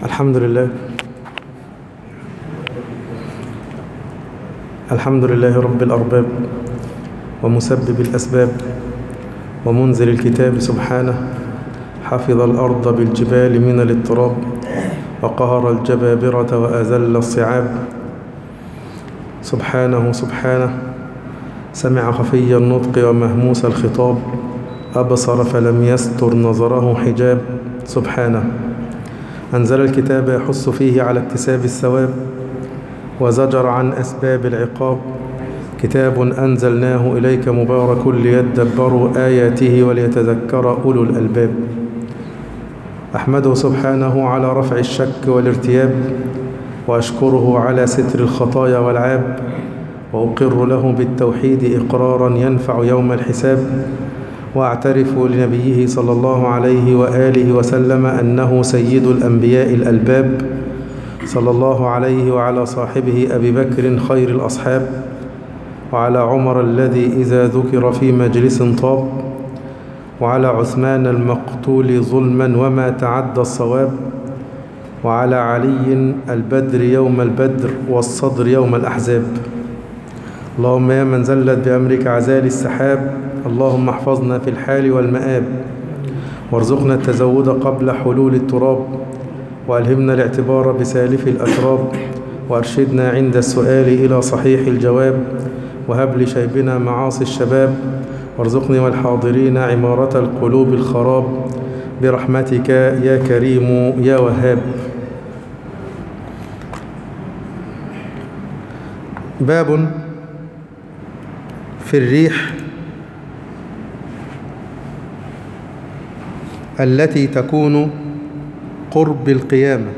الحمد لله الحمد لله رب الأرباب ومسبب الأسباب ومنزل الكتاب سبحانه حفظ الأرض بالجبال من الاضطراب وقهر الجبابرة وأذل الصعاب سبحانه سبحانه سمع خفي النطق ومهموس الخطاب أبصر فلم يستر نظره حجاب سبحانه أنزل الكتاب يحث فيه على اكتساب الثواب وزجر عن أسباب العقاب كتاب أنزلناه إليك مبارك ليدبروا آياته وليتذكر أولو الألباب أحمده سبحانه على رفع الشك والارتياب وأشكره على ستر الخطايا والعاب وأقر له بالتوحيد إقرارا ينفع يوم الحساب واعترف لنبيه صلى الله عليه وآله وسلم أنه سيد الأنبياء الألباب صلى الله عليه وعلى صاحبه أبي بكر خير الأصحاب وعلى عمر الذي إذا ذكر في مجلس طاب وعلى عثمان المقتول ظلما وما تعدى الصواب وعلى علي البدر يوم البدر والصدر يوم الأحزاب اللهم يا من زلت بأمرك عزال السحاب اللهم احفظنا في الحال والمآب وارزقنا التزود قبل حلول التراب وألهمنا الاعتبار بسالف الأتراب وأرشدنا عند السؤال إلى صحيح الجواب وهب لشيبنا معاصي الشباب وارزقني والحاضرين عمارة القلوب الخراب برحمتك يا كريم يا وهاب باب في الريح التي تكون قرب القيامة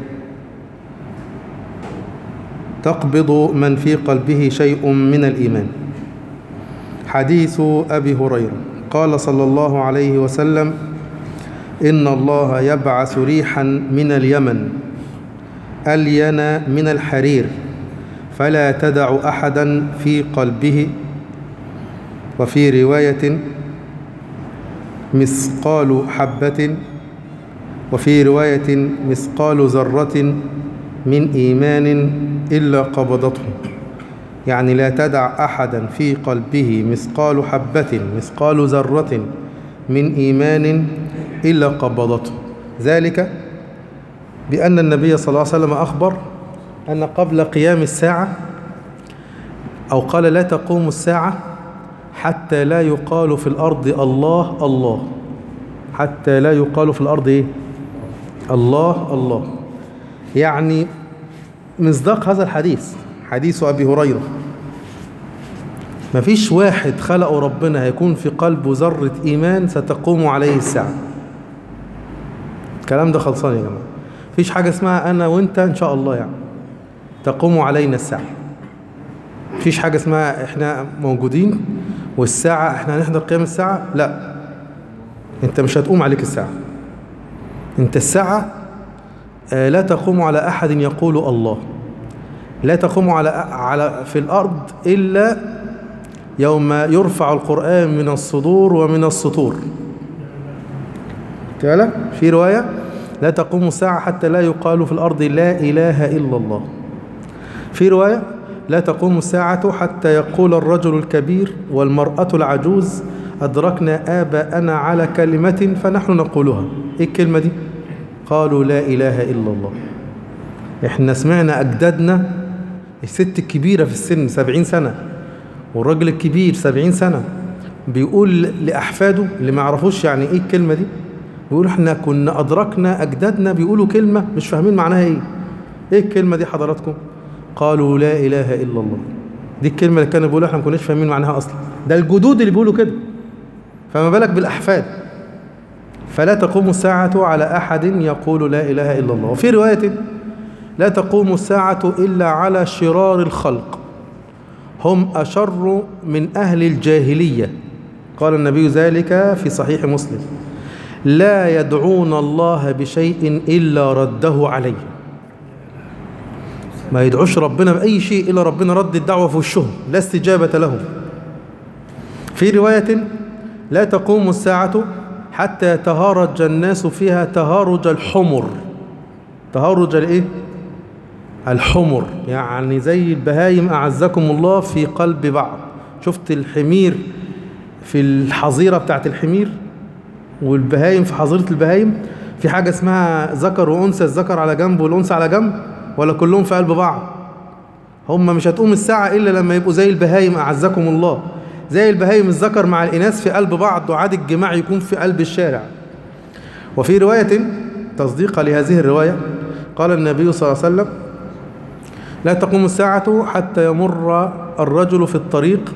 تقبض من في قلبه شيء من الإيمان حديث أبي هريرة قال صلى الله عليه وسلم إن الله يبعث ريحا من اليمن ألين من الحرير فلا تدع أحدا في قلبه وفي رواية مثقال حبة وفي رواية مثقال ذرة من إيمان إلا قبضته يعني لا تدع أحدا في قلبه مثقال حبة مثقال ذرة من إيمان إلا قبضته ذلك بأن النبي صلى الله عليه وسلم أخبر أن قبل قيام الساعة أو قال لا تقوم الساعة حتى لا يقال في الأرض الله الله حتى لا يقال في الأرض إيه؟ الله الله يعني مصداق هذا الحديث حديث أبي هريرة مفيش واحد خلقه ربنا هيكون في قلبه ذرة إيمان ستقوم عليه الساعة الكلام ده خلصان يا جماعة مفيش حاجة اسمها أنا وأنت إن شاء الله يعني تقوم علينا الساعة مفيش حاجة اسمها إحنا موجودين والساعة إحنا هنحضر قيام الساعة لا أنت مش هتقوم عليك الساعة أنت الساعة لا تقوم على أحد يقول الله لا تقوم على على في الأرض إلا يوم يرفع القرآن من الصدور ومن السطور تعالى في رواية لا تقوم الساعة حتى لا يقال في الأرض لا إله إلا الله في رواية لا تقوم الساعة حتى يقول الرجل الكبير والمرأة العجوز أدركنا آباءنا على كلمة فنحن نقولها إيه الكلمة دي قالوا لا إله إلا الله إحنا سمعنا أجدادنا الست الكبيرة في السن سبعين سنة والراجل الكبير سبعين سنة بيقول لأحفاده اللي ما يعرفوش يعني إيه الكلمة دي بيقول إحنا كنا أدركنا أجدادنا بيقولوا كلمة مش فاهمين معناها إيه إيه الكلمة دي حضراتكم قالوا لا إله إلا الله دي الكلمة اللي كانوا بيقولوا إحنا ما كناش فاهمين معناها أصلا ده الجدود اللي بيقولوا كده فما بالك بالأحفاد فلا تقوم الساعة على أحد يقول لا إله إلا الله وفي رواية لا تقوم الساعة إلا على شرار الخلق هم أشر من أهل الجاهلية قال النبي ذلك في صحيح مسلم لا يدعون الله بشيء إلا رده عليه ما يدعوش ربنا بأي شيء إلا ربنا رد الدعوة في وشهم لا استجابة لهم في رواية لا تقوم الساعة حتى يتهارج الناس فيها تهارج الحمر تهرج الايه الحمر يعني زي البهايم أعزكم الله في قلب بعض شفت الحمير في الحظيرة بتاعت الحمير والبهايم في حظيرة البهايم في حاجة اسمها ذكر وأنثى الذكر على جنب والأنثى على جنب ولا كلهم في قلب بعض هم مش هتقوم الساعة إلا لما يبقوا زي البهايم أعزكم الله زي البهايم الذكر مع الإناث في قلب بعض وعاد الجماع يكون في قلب الشارع وفي رواية تصديقا لهذه الرواية قال النبي صلى الله عليه وسلم لا تقوم الساعة حتى يمر الرجل في الطريق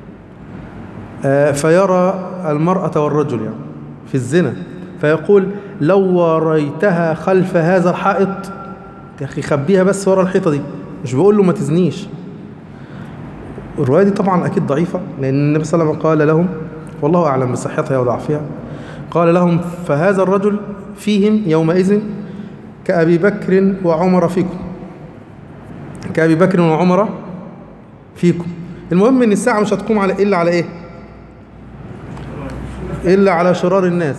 فيرى المرأة والرجل يعني في الزنا فيقول لو وريتها خلف هذا الحائط يا أخي خبيها بس ورا الحيطة دي مش بقول له ما تزنيش الرواية دي طبعا أكيد ضعيفة لأن النبي صلى الله عليه وسلم قال لهم والله أعلم بصحتها وضعفها قال لهم فهذا الرجل فيهم يومئذ كأبي بكر وعمر فيكم كأبي بكر وعمر فيكم المهم ان الساعة مش هتقوم على إلا على إيه إلا على شرار الناس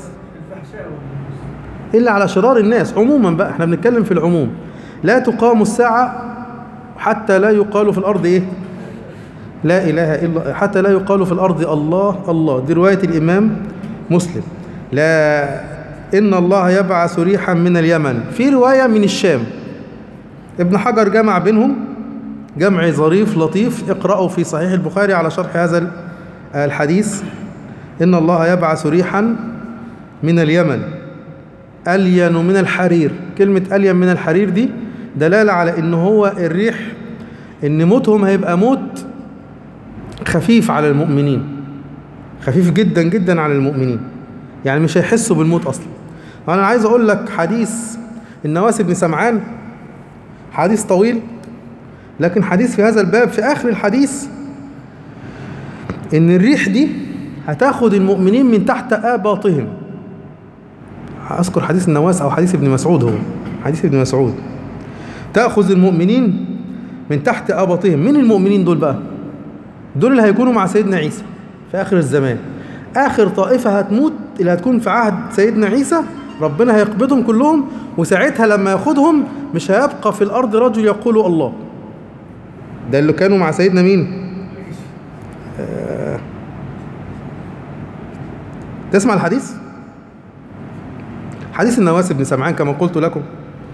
إلا على شرار الناس عموما بقى احنا بنتكلم في العموم لا تقام الساعة حتى لا يقال في الأرض إيه لا إله إلا حتى لا يقال في الأرض الله الله دي رواية الإمام مسلم لا إن الله يبعث ريحا من اليمن في رواية من الشام ابن حجر جمع بينهم جمع ظريف لطيف اقرأوا في صحيح البخاري على شرح هذا الحديث إن الله يبعث ريحا من اليمن ألين من الحرير كلمة ألين من الحرير دي دلالة على إن هو الريح إن موتهم هيبقى موت خفيف على المؤمنين خفيف جدا جدا على المؤمنين يعني مش هيحسوا بالموت أصلا أنا عايز أقول لك حديث النواس بن سمعان حديث طويل لكن حديث في هذا الباب في آخر الحديث إن الريح دي هتاخد المؤمنين من تحت آباطهم أذكر حديث النواس أو حديث ابن مسعود هو حديث ابن مسعود تأخذ المؤمنين من تحت آباطهم من المؤمنين دول بقى دول اللي هيكونوا مع سيدنا عيسى في آخر الزمان آخر طائفة هتموت اللي هتكون في عهد سيدنا عيسى ربنا هيقبضهم كلهم وساعتها لما ياخدهم مش هيبقى في الأرض رجل يقول الله ده اللي كانوا مع سيدنا مين آه. تسمع الحديث حديث النواس بن سمعان كما قلت لكم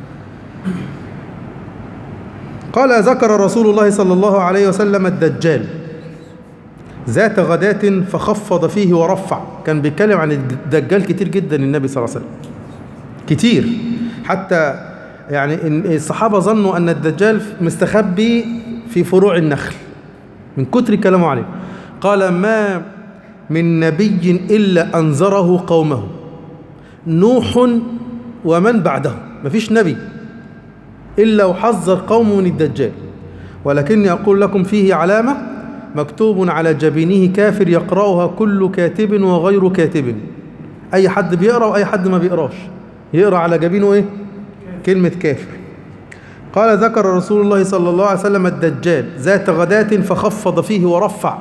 قال ذكر رسول الله صلى الله عليه وسلم الدجال ذات غداة فخفض فيه ورفع كان بيتكلم عن الدجال كتير جدا النبي صلى الله عليه وسلم كتير حتى يعني الصحابة ظنوا أن الدجال مستخبي في فروع النخل من كتر كلامه عليه قال ما من نبي إلا أنذره قومه نوح ومن بعده مفيش نبي إلا وحذر قومه من الدجال ولكني أقول لكم فيه علامة مكتوب على جبينه كافر يقرأها كل كاتب وغير كاتب أي حد بيقرأ وأي حد ما بيقراش يقرأ على جبينه إيه كلمة كافر قال ذكر رسول الله صلى الله عليه وسلم الدجال ذات غداة فخفض فيه ورفع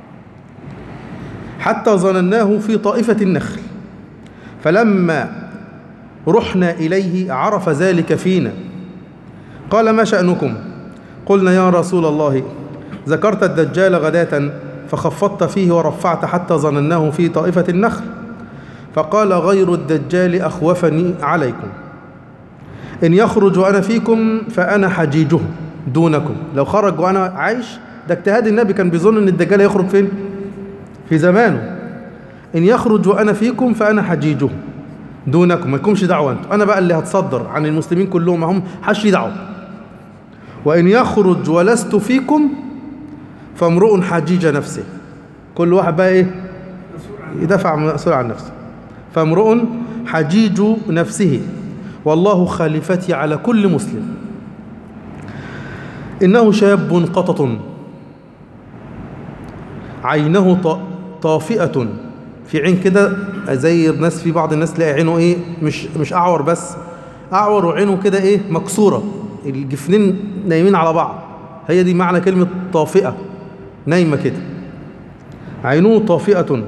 حتى ظنناه في طائفة النخل فلما رحنا إليه عرف ذلك فينا قال ما شأنكم قلنا يا رسول الله ذكرت الدجال غداة فخفضت فيه ورفعت حتى ظنناه في طائفة النخل فقال غير الدجال أخوفني عليكم إن يخرج وأنا فيكم فأنا حجيجه دونكم لو خرج وأنا عايش ده اجتهاد النبي كان بيظن أن الدجال يخرج فين في زمانه إن يخرج وأنا فيكم فأنا حجيجه دونكم ما لكمش دعوة أنتم أنا بقى اللي هتصدر عن المسلمين كلهم هم حش لي دعوة وإن يخرج ولست فيكم فامرؤ حجيج نفسه كل واحد بقى إيه يدافع مسؤول عن نفسه فامرؤ حجيج نفسه والله خليفتي على كل مسلم إنه شاب قطط عينه طافئة في عين كده زي الناس في بعض الناس تلاقي عينه ايه مش مش اعور بس اعور وعينه كده ايه مكسوره الجفنين نايمين على بعض هي دي معنى كلمه طافئه نايمه كده عينه طافئه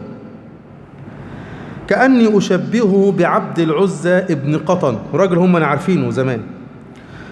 كاني اشبهه بعبد العزى ابن قطن راجل هم عارفينه زمان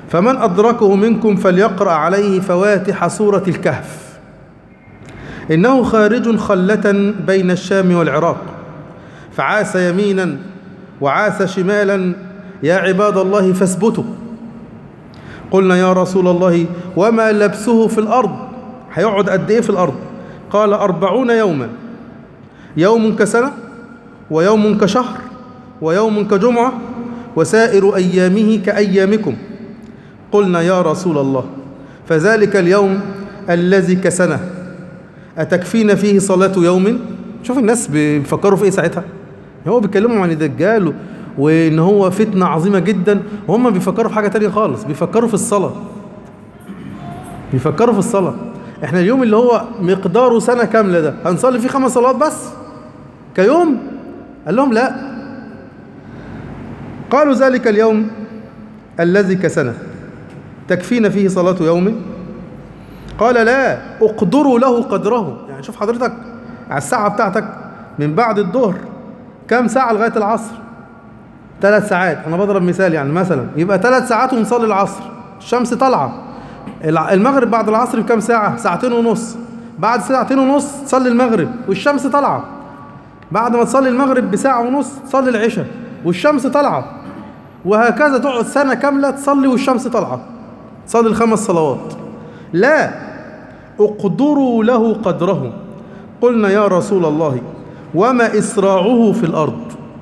فمن أدركه منكم فليقرأ عليه فواتح سورة الكهف إنه خارج خلة بين الشام والعراق فعاس يمينا وعاس شمالا يا عباد الله فاثبتوا قلنا يا رسول الله وما لبسه في الأرض هيقعد قد إيه في الأرض قال أربعون يوما يوم كسنة ويوم كشهر ويوم كجمعة وسائر أيامه كأيامكم قلنا يا رسول الله فذلك اليوم الذي كسنة أتكفينا فيه صلاة يوم شوف الناس بيفكروا في إيه ساعتها هو بيتكلموا عن الدجال وإن هو فتنة عظيمة جدا وهم بيفكروا في حاجة تانية خالص بيفكروا في الصلاة بيفكروا في الصلاة احنا اليوم اللي هو مقداره سنة كاملة ده هنصلي فيه خمس صلوات بس كيوم قال لهم لا قالوا ذلك اليوم الذي كسنة تكفينا فيه صلاة يوم قال لا اقدروا له قدره يعني شوف حضرتك على الساعة بتاعتك من بعد الظهر كام ساعة لغاية العصر ثلاث ساعات أنا بضرب مثال يعني مثلا يبقى ثلاث ساعات ونصلي العصر الشمس طالعة المغرب بعد العصر بكام ساعة ساعتين ونص بعد ساعتين ونص تصلي المغرب والشمس طالعة بعد ما تصلي المغرب بساعة ونص تصلي العشاء والشمس طالعة وهكذا تقعد سنة كاملة تصلي والشمس طالعة تصلي الخمس صلوات لا اقدروا له قدره قلنا يا رسول الله وما إسراعه في الأرض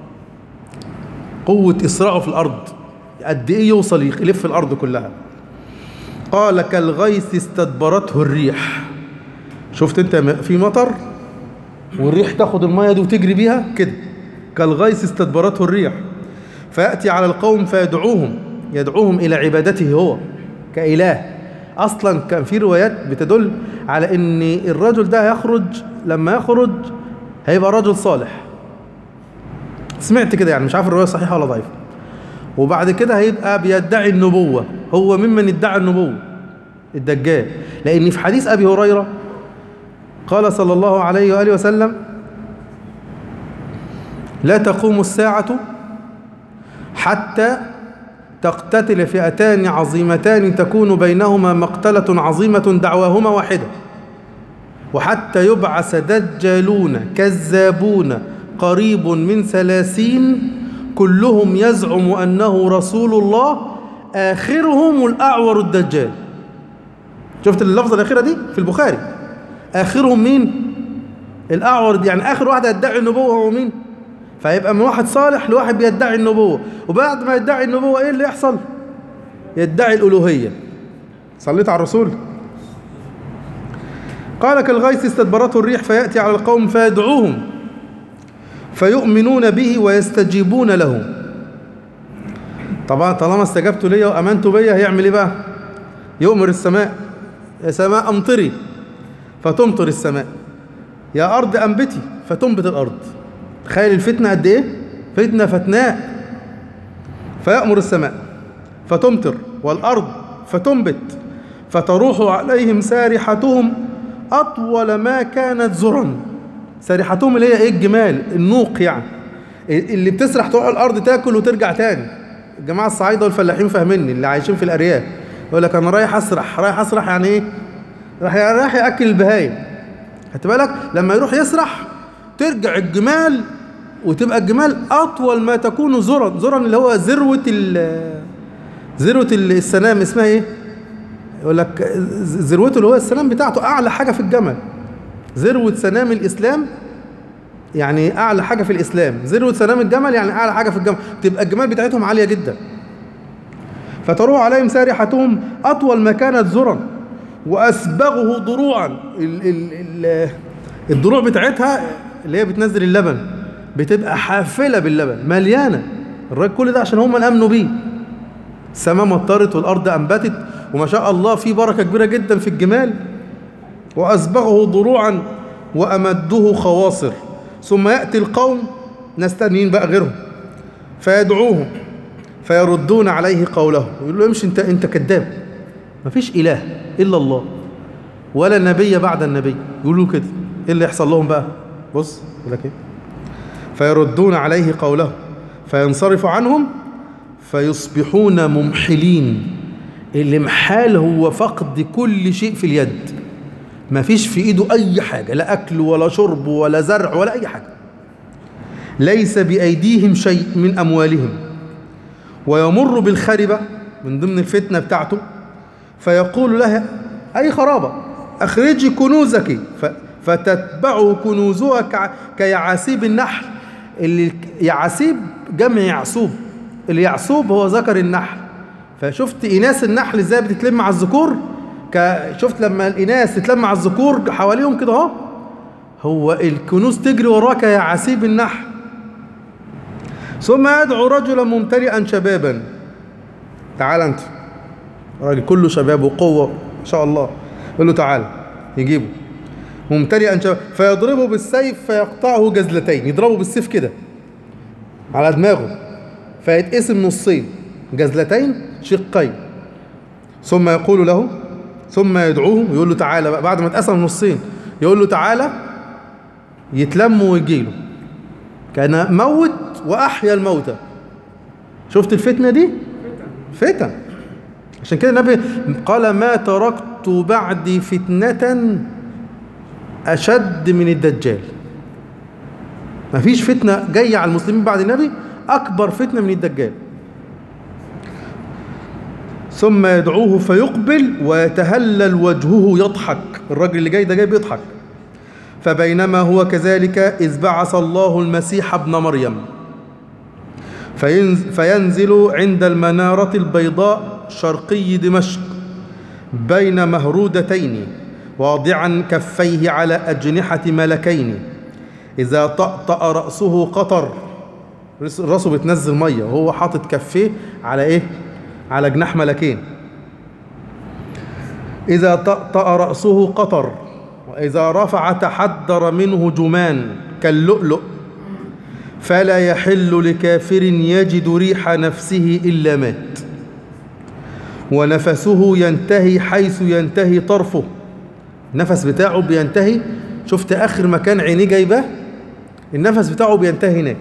قوة إسراعه في الأرض قد إيه يوصل يلف الأرض كلها قال كالغيث استدبرته الريح شفت انت في مطر والريح تاخد المية دي وتجري بيها كده كالغيث استدبرته الريح فيأتي على القوم فيدعوهم يدعوهم إلى عبادته هو كإله أصلا كان في روايات بتدل على أن الرجل ده يخرج لما يخرج هيبقى رجل صالح سمعت كده يعني مش عارف الرواية صحيحة ولا ضعيفة وبعد كده هيبقى بيدعي النبوة هو ممن ادعى النبوة الدجال لأن في حديث أبي هريرة قال صلى الله عليه وآله وسلم لا تقوم الساعة حتى تقتتل فئتان عظيمتان تكون بينهما مقتلة عظيمة دعواهما واحدة وحتى يبعث دجالون كذابون قريب من ثلاثين كلهم يزعم أنه رسول الله آخرهم الأعور الدجال شفت اللفظة الأخيرة دي في البخاري آخرهم مين الأعور دي يعني آخر واحد يدعي النبوة هو مين فيبقى من واحد صالح لواحد بيدعي النبوة وبعد ما يدعي النبوة ايه اللي يحصل يدعي الألوهية صليت على الرسول قال كالغيث استدبرته الريح فيأتي على القوم فيدعوهم فيؤمنون به ويستجيبون له طبعا طالما استجبتوا لي وامنتوا بي هيعمل ايه بقى يؤمر السماء يا سماء امطري فتمطر السماء يا ارض انبتي فتنبت الارض تخيل الفتنه قد ايه فتنه فتناء فيأمر السماء فتمطر والارض فتنبت فتروح عليهم سارحتهم اطول ما كانت زرا سارحتهم اللي هي ايه الجمال النوق يعني اللي بتسرح تروح الارض تاكل وترجع تاني الجماعه الصعايده والفلاحين فاهميني اللي عايشين في الارياف يقول لك انا رايح اسرح رايح اسرح يعني ايه راح رايح ياكل البهايم خدت بالك لما يروح يسرح ترجع الجمال وتبقى الجمال اطول ما تكون زرا زرا اللي هو ذروه ذروه السنام اسمها ايه يقول لك ذروته اللي هو السنام بتاعته اعلى حاجه في الجمل ذروه سنام الاسلام يعني اعلى حاجه في الاسلام ذروه سنام الجمل يعني اعلى حاجه في الجمل تبقى الجمال بتاعتهم عاليه جدا فتروح عليهم سارحتهم اطول ما كانت ذرا واسبغه ضروعا ال ال ال الضروع بتاعتها اللي هي بتنزل اللبن بتبقى حافله باللبن مليانه الراجل كل ده عشان هم امنوا بيه السماء مطرت والارض انبتت وما شاء الله في بركه كبيره جدا في الجمال واسبغه ضروعا وامده خواصر ثم ياتي القوم ناس تانيين بقى غيرهم فيدعوهم فيردون عليه قوله يقول له امشي انت انت كذاب مفيش اله الا الله ولا نبي بعد النبي يقولوا كده ايه اللي يحصل لهم بقى بص يقول لك ايه فيردون عليه قوله فينصرف عنهم فيصبحون ممحلين اللي محال هو فقد كل شيء في اليد ما فيش في ايده اي حاجة لا اكل ولا شرب ولا زرع ولا اي حاجة ليس بايديهم شيء من اموالهم ويمر بالخربة من ضمن الفتنة بتاعته فيقول لها اي خرابة اخرجي كنوزك ف... فتتبعه كنوزها ك... كيعاسيب النحل اللي يعاسيب جمع يعسوب اليعسوب هو ذكر النحل فشفت إناث النحل ازاي بتتلم على الذكور ك... شفت لما الإناث تتلم على الذكور حواليهم كده اهو هو الكنوز تجري وراك يا عسيب النحل ثم يدعو رجلا ممتلئا شبابا تعال انت راجل كله شباب وقوة ما شاء الله يقول له تعال يجيبه ممتلئا شباب فيضربه بالسيف فيقطعه جزلتين يضربه بالسيف كده على دماغه فيتقسم نصين جزلتين شقين ثم يقول له ثم يدعوه يقول له تعالى بقى بعد ما اتقسم نصين يقول له تعالى يتلم ويجي له كان موت واحيا الموتى شفت الفتنه دي فتن عشان كده النبي قال ما تركت بعدي فتنه اشد من الدجال مفيش فتنه جايه على المسلمين بعد النبي اكبر فتنه من الدجال ثم يدعوه فيقبل ويتهلل وجهه يضحك الراجل اللي جاي ده جاي بيضحك فبينما هو كذلك إذ بعث الله المسيح ابن مريم فينزل عند المنارة البيضاء شرقي دمشق بين مهرودتين واضعا كفيه على أجنحة ملكين إذا طأطأ رأسه قطر راسه بتنزل مية وهو حاطط كفيه على إيه على جناح ملكين إذا طأطأ رأسه قطر وإذا رفع تحدر منه جمان كاللؤلؤ فلا يحل لكافر يجد ريح نفسه إلا مات ونفسه ينتهي حيث ينتهي طرفه النفس بتاعه بينتهي شفت آخر مكان عينيه جايبه النفس بتاعه بينتهي هناك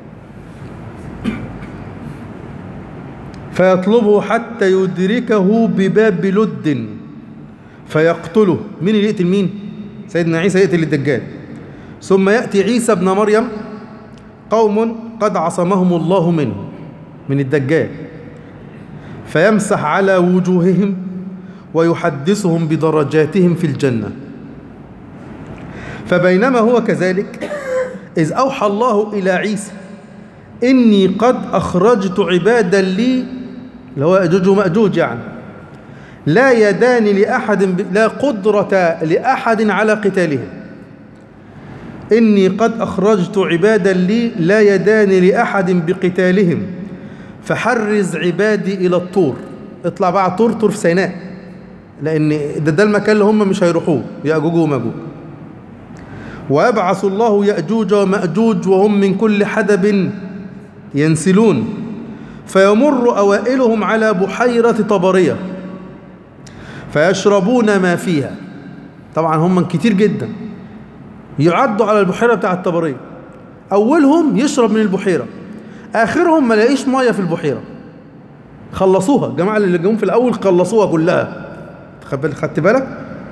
فيطلبه حتى يدركه بباب لد فيقتله مين اللي يقتل مين سيدنا عيسى يقتل الدجال ثم يأتي عيسى ابن مريم قوم قد عصمهم الله منه من الدجال فيمسح على وجوههم ويحدثهم بدرجاتهم في الجنة فبينما هو كذلك إذ أوحى الله إلى عيسى إني قد أخرجت عبادا لي اللي هو يأجوج ومأجوج يعني لا يدان لأحد ب... لا قدرة لأحد على قتالهم إني قد أخرجت عبادا لي لا يدان لأحد بقتالهم فحرز عبادي إلى الطور اطلع بقى طور طور في سيناء لأن ده, ده المكان اللي هم مش هيروحوه يأجوج ومأجوج ويبعث الله يأجوج ومأجوج وهم من كل حدب ينسلون فيمر أوائلهم على بحيرة طبرية فيشربون ما فيها طبعا هم كتير جدا يعدوا على البحيرة بتاع الطبرية أولهم يشرب من البحيرة آخرهم ما لاقيش مية في البحيرة خلصوها الجماعة اللي جم في الأول خلصوها كلها خدت بالك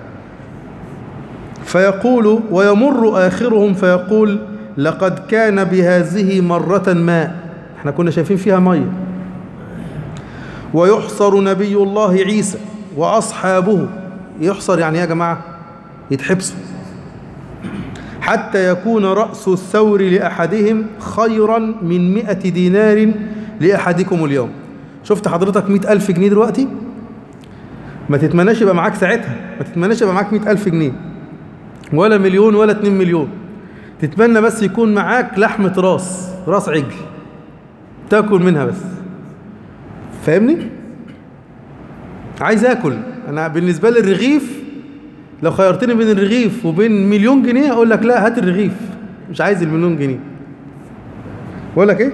فيقول ويمر آخرهم فيقول لقد كان بهذه مرة ماء احنا كنا شايفين فيها مية ويحصر نبي الله عيسى وأصحابه يحصر يعني يا جماعة يتحبسوا حتى يكون رأس الثور لأحدهم خيرا من مئة دينار لأحدكم اليوم شفت حضرتك مئة ألف جنيه دلوقتي ما تتمناش يبقى معاك ساعتها ما تتمناش يبقى معاك مئة ألف جنيه ولا مليون ولا اتنين مليون تتمنى بس يكون معاك لحمة راس راس عجل تاكل منها بس فاهمني عايز اكل انا بالنسبة لي الرغيف لو خيرتني بين الرغيف وبين مليون جنيه اقول لك لا هات الرغيف مش عايز المليون جنيه اقول لك ايه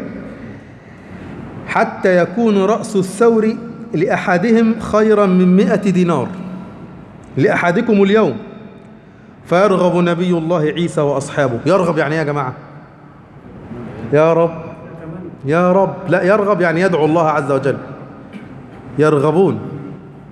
حتى يكون رأس الثور لأحدهم خيرا من مئة دينار لأحدكم اليوم فيرغب نبي الله عيسى وأصحابه يرغب يعني يا جماعة يا رب يا رب لا يرغب يعني يدعو الله عز وجل يرغبون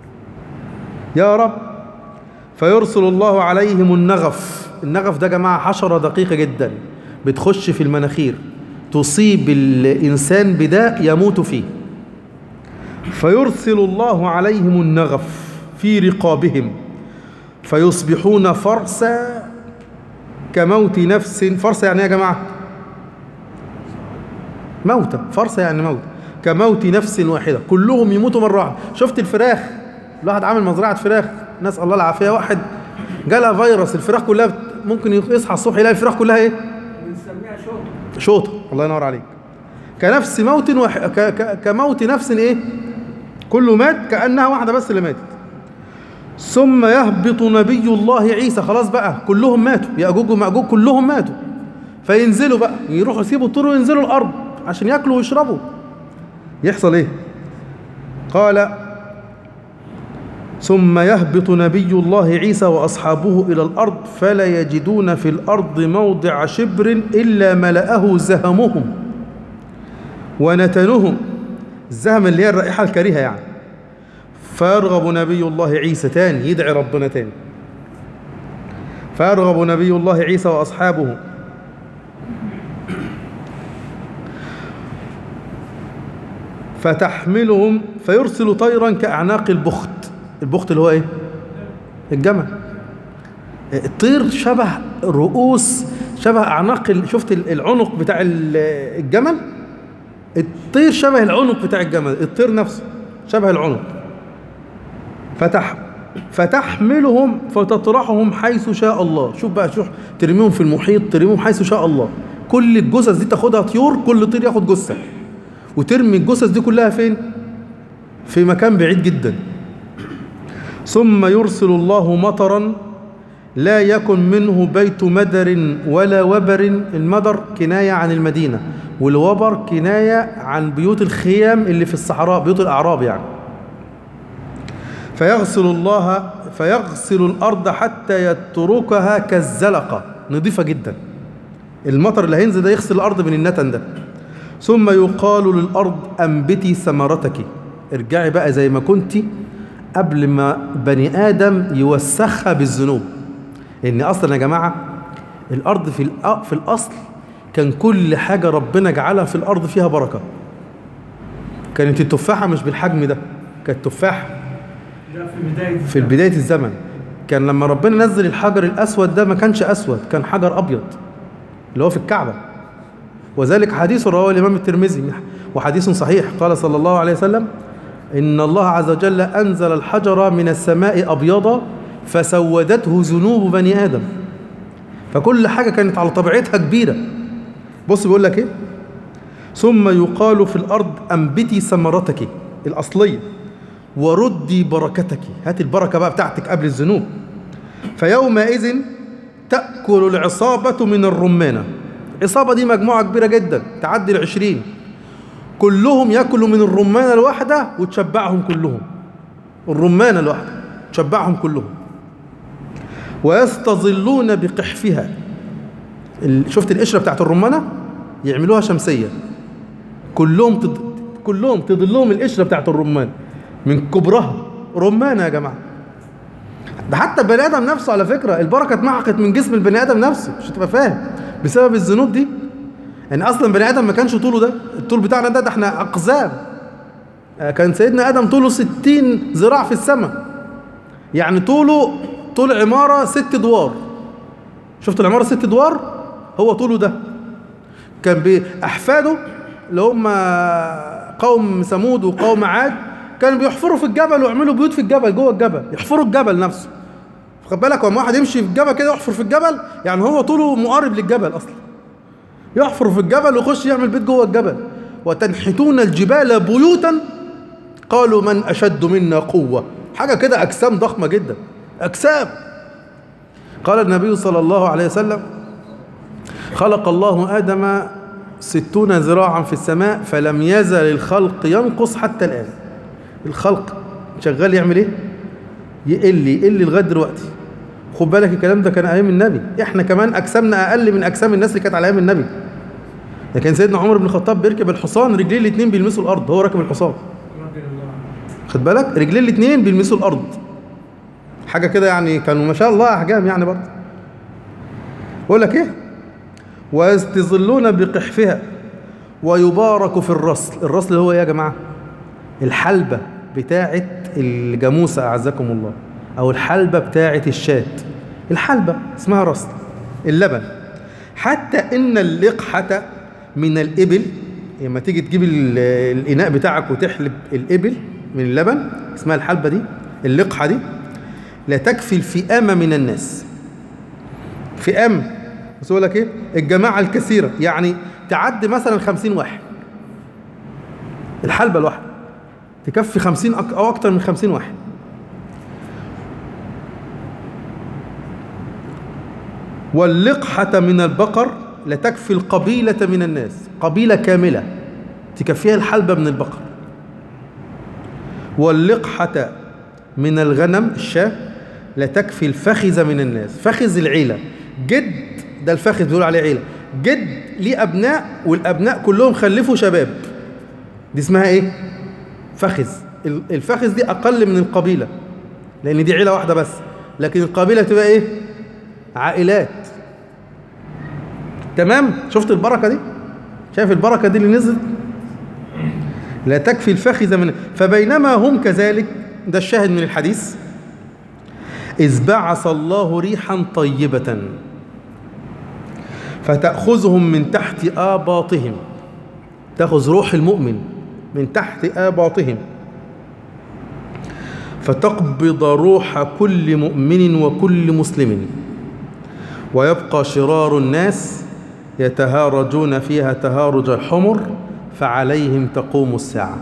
يا رب فيرسل الله عليهم النغف النغف ده يا جماعة حشرة دقيقة جدا بتخش في المناخير تصيب الإنسان بداء يموت فيه فيرسل الله عليهم النغف في رقابهم فيصبحون فرسا كموت نفس فرسا يعني ايه يا جماعة موتى فرسا يعني موت كموت نفس واحدة كلهم يموتوا مرة واحدة شفت الفراخ الواحد عامل مزرعة فراخ نسأل الله العافية واحد جالها فيروس الفراخ كلها بت- ممكن يصحى الصبح يلاقي الفراخ كلها ايه بنسميها شوطه شوطة الله ينور عليك كنفس موت وح... ك... ك... كموت نفس ايه كله مات كأنها واحدة بس اللي ماتت ثم يهبط نبي الله عيسى خلاص بقى كلهم ماتوا يأجوج ومأجوج كلهم ماتوا فينزلوا بقى يروحوا يسيبوا الطور وينزلوا الأرض عشان ياكلوا ويشربوا يحصل ايه قال ثم يهبط نبي الله عيسى وأصحابه إلى الأرض فلا يجدون في الأرض موضع شبر إلا ملأه زهمهم ونتنهم الزهم اللي هي الرائحة الكريهة يعني فيرغب نبي الله عيسى تاني يدعي ربنا تاني فيرغب نبي الله عيسى وأصحابه فتحملهم فيرسل طيرا كأعناق البخت البخت اللي هو ايه الجمل الطير شبه رؤوس شبه اعناق ال- شفت ال- العنق بتاع ال- الجمل الطير شبه العنق بتاع الجمل الطير نفسه شبه العنق فتح فتحملهم فتطرحهم حيث شاء الله شوف بقى شوف ترميهم في المحيط ترميهم حيث شاء الله كل الجثث دي تاخدها طيور كل طير ياخد جثه وترمي الجثث دي كلها فين في مكان بعيد جدا ثم يرسل الله مطرا لا يكن منه بيت مدر ولا وبر المدر كناية عن المدينة والوبر كناية عن بيوت الخيام اللي في الصحراء بيوت الأعراب يعني فيغسل الله فيغسل الأرض حتى يتركها كالزلقة نظيفة جدا المطر اللي هينزل ده يغسل الأرض من النتن ده ثم يقال للأرض أنبتي ثمرتك ارجعي بقى زي ما كنتي قبل ما بني آدم يوسخها بالذنوب لأن أصلا يا جماعة الأرض في الأ- في الأصل كان كل حاجة ربنا جعلها في الأرض فيها بركة كانت التفاحة مش بالحجم ده كانت تفاحة ده في بدايه في بداية الزمن كان لما ربنا نزل الحجر الأسود ده ما كانش أسود كان حجر أبيض اللي هو في الكعبة وذلك حديث رواه الإمام الترمذي وحديث صحيح قال صلى الله عليه وسلم إن الله عز وجل أنزل الحجر من السماء أبيضا فسودته ذنوب بني آدم فكل حاجة كانت على طبيعتها كبيرة بص بيقول لك إيه ثم يقال في الأرض أنبتي ثمرتك الأصلية وردي بركتك هات البركة بقى بتاعتك قبل الذنوب فيومئذ تأكل العصابة من الرمانة العصابة دي مجموعة كبيرة جدا تعدي العشرين كلهم يأكلوا من الرمانة الواحدة وتشبعهم كلهم الرمانة الواحدة تشبعهم كلهم ويستظلون بقحفها ال- شفت القشرة بتاعت الرمانة يعملوها شمسية كلهم تض... كلهم تضلهم القشرة بتاعت الرمان من كبرها رمانة يا جماعة ده حتى البني آدم نفسه على فكرة البركة اتمحقت من جسم البني آدم نفسه مش تبقى فاهم بسبب الذنوب دي يعني أصلا البني آدم ما كانش طوله ده الطول بتاعنا ده ده احنا أقزام آه، كان سيدنا آدم طوله ستين ذراع في السماء يعني طوله طول عمارة ست أدوار شفت العمارة ست أدوار هو طوله ده كان بأحفاده اللي هم قوم ثمود وقوم عاد كانوا بيحفروا في الجبل ويعملوا بيوت في الجبل جوه الجبل يحفروا الجبل نفسه خد بالك لما واحد يمشي في الجبل كده يحفر في الجبل يعني هو طوله مقارب للجبل اصلا يحفر في الجبل ويخش يعمل بيت جوه الجبل وتنحتون الجبال بيوتا قالوا من اشد منا قوه حاجه كده اجسام ضخمه جدا اجسام قال النبي صلى الله عليه وسلم خلق الله آدم ستون ذراعا في السماء فلم يزل الخلق ينقص حتى الآن الخلق شغال يعمل ايه يقل يقل لغايه دلوقتي خد بالك الكلام ده كان ايام النبي احنا كمان اجسامنا اقل من اجسام الناس اللي كانت على ايام النبي لكن سيدنا عمر بن الخطاب بيركب الحصان رجليه الاثنين بيلمسوا الارض هو راكب الحصان رضي الله عنه خد بالك رجليه الاثنين بيلمسوا الارض حاجه كده يعني كانوا ما شاء الله احجام يعني برضه بقول لك ايه ويستظلون بقحفها ويبارك في الرسل الرسل اللي هو ايه يا جماعه الحلبه بتاعه الجاموسه اعزكم الله او الحلبه بتاعه الشاة الحلبه اسمها رسل اللبن حتى ان اللقحه من الابل لما تيجي تجيب ال- الاناء بتاعك وتحلب الابل من اللبن اسمها الحلبه دي اللقحه دي لا تكفي الفئام من الناس فئام بس اقول لك ايه الجماعه الكثيره يعني تعدي مثلا 50 واحد الحلبه الواحده تكفي 50 أك- او اكتر من 50 واحد واللقحة من البقر لتكفي القبيلة من الناس قبيلة كاملة تكفيها الحلبة من البقر واللقحة من الغنم الشاة لتكفي الفخذ من الناس فخذ العيلة جد ده الفخذ بيقول عليه عيلة جد ليه أبناء والأبناء كلهم خلفوا شباب دي اسمها إيه؟ فخذ ال- الفخذ دي أقل من القبيلة لأن دي عيلة واحدة بس لكن القبيلة تبقى إيه؟ عائلات تمام شفت البركة دي شايف البركة دي اللي نزلت لا تكفي الفخذ من فبينما هم كذلك ده الشاهد من الحديث إذ بعث الله ريحا طيبة فتأخذهم من تحت آباطهم تأخذ روح المؤمن من تحت آباطهم فتقبض روح كل مؤمن وكل مسلم ويبقى شرار الناس يتهارجون فيها تهارج الحمر فعليهم تقوم الساعة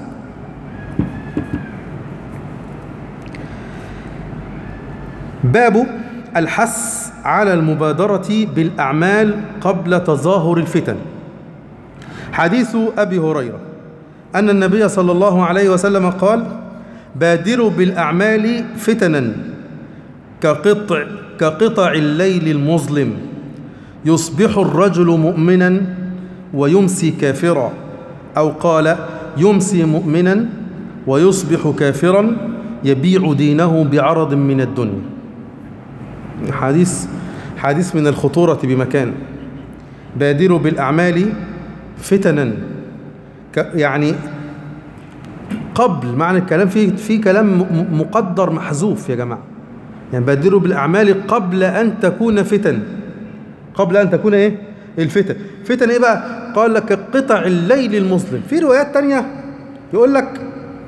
باب الحث على المبادرة بالأعمال قبل تظاهر الفتن حديث أبي هريرة أن النبي صلى الله عليه وسلم قال بادروا بالأعمال فتنا كقطع كقطع الليل المظلم يصبح الرجل مؤمنا ويمسي كافرا أو قال يمسي مؤمنا ويصبح كافرا يبيع دينه بعرض من الدنيا حديث حديث من الخطورة بمكان بادروا بالأعمال فتنا ك- يعني قبل معنى الكلام في في كلام م- مقدر محذوف يا جماعة يعني بادروا بالأعمال قبل أن تكون فتن قبل أن تكون إيه الفتن فتن إيه بقى قال لك قطع الليل المظلم في روايات تانية يقول لك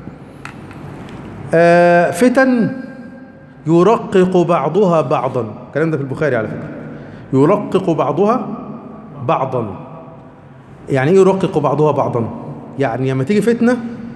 آه فتن يرقق بعضها بعضا الكلام ده في البخاري على فكرة يرقق بعضها بعضا يعني ايه يرقق بعضها بعضا يعني لما تيجي فتنة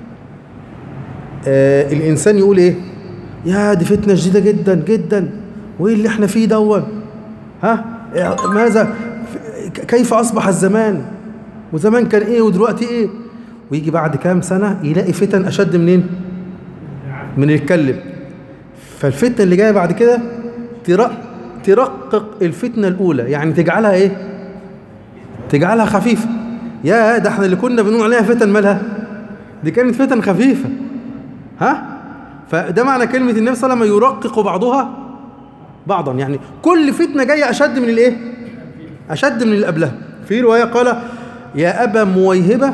آه الإنسان يقول ايه يا دي فتنة شديدة جدا جدا وايه اللي احنا فيه دون ها إيه- ماذا ف- كيف أصبح الزمان وزمان كان ايه ودلوقتي ايه ويجي بعد كام سنة يلاقي فتن أشد منين من الكلب فالفتنة اللي جاية بعد كده ترق ترقق الفتنة الأولى يعني تجعلها إيه؟ تجعلها خفيفة يا ده احنا اللي كنا بنقول عليها فتن مالها دي كانت فتن خفيفة ها؟ فده معنى كلمة النبي صلى الله عليه وسلم يرقق بعضها بعضا يعني كل فتنة جاية أشد من الإيه؟ أشد من اللي قبلها في رواية قال يا أبا مويهبة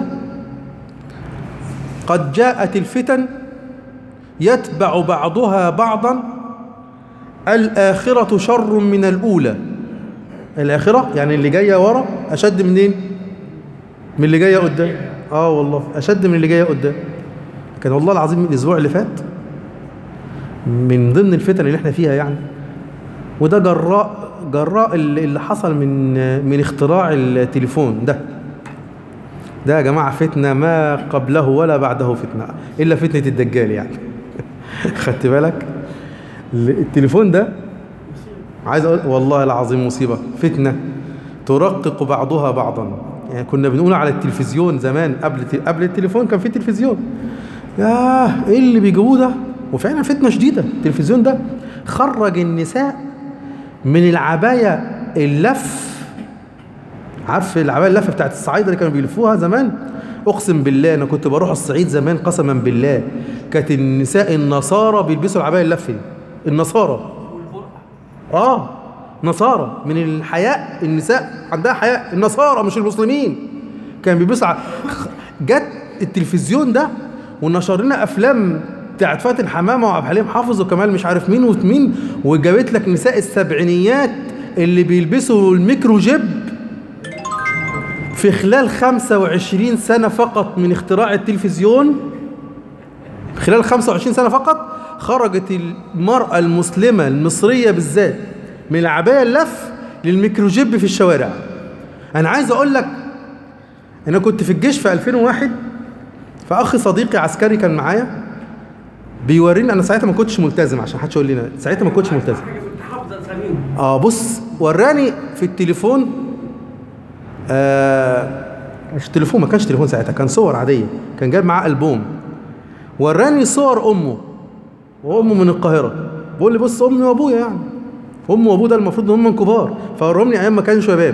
قد جاءت الفتن يتبع بعضها بعضا الآخرة شر من الأولى الآخرة يعني اللي جاية ورا أشد منين من اللي جاية قدام آه والله أشد من اللي جاية قدام كان والله العظيم من الأسبوع اللي فات من ضمن الفتن اللي احنا فيها يعني وده جراء جراء اللي اللي حصل من من اختراع التليفون ده ده يا جماعة فتنة ما قبله ولا بعده فتنة إلا فتنة الدجال يعني خدت بالك التليفون ده عايز أقول والله العظيم مصيبة فتنة ترقق بعضها بعضا يعني كنا بنقول على التلفزيون زمان قبل قبل التليفون كان في تلفزيون ياه ايه اللي بيجيبوه ده وفعلا فتنة شديدة التلفزيون ده خرج النساء من العباية اللف عارف العباية اللفة بتاعت الصعايدة اللي كانوا بيلفوها زمان اقسم بالله انا كنت بروح الصعيد زمان قسما بالله كانت النساء النصارى بيلبسوا العباية اللفة دي النصارى اه نصارى من الحياء النساء عندها حياء النصارى مش المسلمين كان بيبص على خ- جت التلفزيون ده ونشر لنا افلام بتاعت فاتن حمامه وعبد الحليم حافظ وكمال مش عارف مين ومين وجابت لك نساء السبعينيات اللي بيلبسوا الميكرو جيب في خلال 25 سنة فقط من اختراع التلفزيون خلال 25 سنة فقط خرجت المرأة المسلمة المصرية بالذات من العباية اللف للميكروجيب في الشوارع أنا عايز أقول لك أنا كنت في الجيش في 2001 فأخي صديقي عسكري كان معايا بيوريني أنا ساعتها ما كنتش ملتزم عشان محدش يقول لي ساعتها ما كنتش ملتزم حاجه كنت حافظ اساميهم اه بص وراني في التليفون آه مش تليفون ما كانش تليفون ساعتها كان صور عاديه كان جايب معاه البوم وراني صور امه وامه من القاهره بقول لي بص امي وابويا يعني امه وابوه ده المفروض ان هم كبار فورمني ايام ما كانوا شباب